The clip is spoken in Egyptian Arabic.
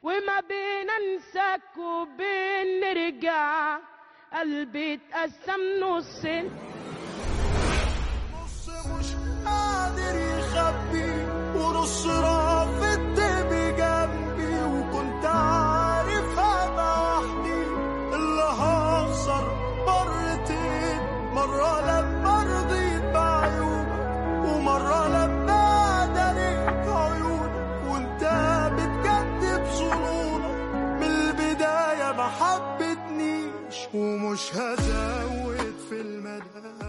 وما بين انساك وبين نرجع قلبي اتقسم نصين نص مش قادر يخبي ونص رافض بجنبي وكنت عارف هبقى وحدي اللي هخسر مرتين مرة لما رضيت بعيوبك ومرة لما دريت عيونك وانت بتكذب ظنونك من البداية ما حبتنيش ومش هزود في المدى